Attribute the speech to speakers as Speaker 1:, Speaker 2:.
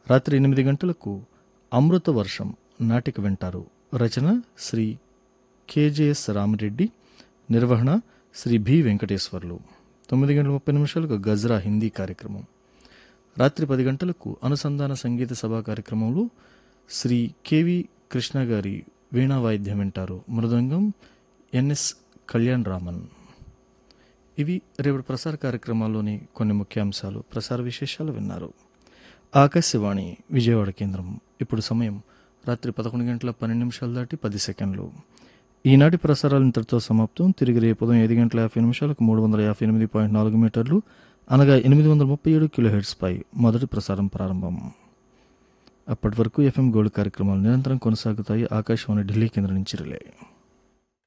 Speaker 1: రాత్రి ఎనిమిది గంటలకు అమృత వర్షం నాటిక వింటారు రచన శ్రీ కేజేఎస్ రామిరెడ్డి నిర్వహణ శ్రీ బి వెంకటేశ్వర్లు తొమ్మిది గంటల ముప్పై నిమిషాలకు గజ్రా హిందీ కార్యక్రమం రాత్రి పది గంటలకు అనుసంధాన సంగీత సభా కార్యక్రమంలో శ్రీ కెవి కృష్ణ గారి వీణా వాయిద్యం వింటారు మృదంగం ఎన్ఎస్ కళ్యాణ్ రామన్ ఇవి రేపటి ప్రసార కార్యక్రమాల్లోని కొన్ని ముఖ్యాంశాలు ప్రసార విశేషాలు విన్నారు ఆకాశవాణి విజయవాడ కేంద్రం ఇప్పుడు సమయం రాత్రి పదకొండు గంటల పన్నెండు నిమిషాలు దాటి పది సెకండ్లు ఈనాటి ప్రసారాలు ఇంతటితో సమాప్తం తిరిగి రేపు ఉదయం ఐదు గంటల యాభై నిమిషాలకు మూడు వందల యాభై ఎనిమిది పాయింట్ నాలుగు మీటర్లు అనగా ఎనిమిది వందల ముప్పై ఏడు కిలో హెడ్స్పై మొదటి ప్రసారం ప్రారంభం అప్పటి వరకు ఎఫ్ఎం గోల్డ్ కార్యక్రమాలు నిరంతరం కొనసాగుతాయి ఆకాశవాణి ఢిల్లీ కేంద్రం నుంచి రిలే